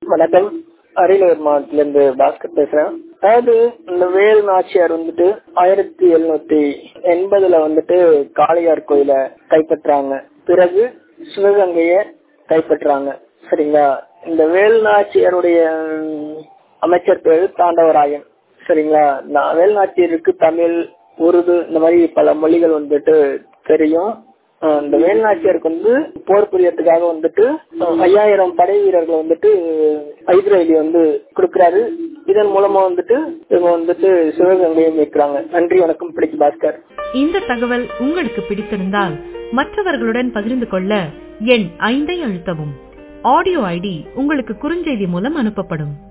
வணக்கம் அரியலூர் மாவட்டத்துல இருந்து பாஸ்கர் பேசுறேன் அதாவது இந்த வேல் நாச்சியார் வந்துட்டு ஆயிரத்தி எழுநூத்தி எண்பதுல வந்துட்டு காளையார் கோயில கைப்பற்றாங்க பிறகு சிவகங்கைய கைப்பற்றாங்க சரிங்களா இந்த வேல் நாச்சியாருடைய ம், அமைச்சர் பேரு தாண்டவராயன் சரிங்களா நான் வேல் நாச்சியருக்கு தமிழ் உருது இந்த மாதிரி பல மொழிகள் வந்துட்டு தெரியும் அஹ் இந்த வேலுநாச்சியாருக்கு வந்து போர் புரியறதுக்காக வந்துட்டு அஹ் ஐயாயிரம் படை வீரர்களை வந்துட்டு ஹைதர் அலி வந்து கொடுக்கிறாரு இதன் மூலமா வந்துட்டு இவங்க வந்துட்டு சிவகங்கையை மீட்கிறாங்க நன்றி வணக்கம் பிடிக்கு பாஸ்கர் இந்த தகவல் உங்களுக்கு பிடித்திருந்தால் மற்றவர்களுடன் பகிர்ந்து கொள்ள எண் ஐந்தை அழுத்தவும் ஆடியோ ஐடி உங்களுக்கு குறுஞ்செய்தி மூலம் அனுப்பப்படும்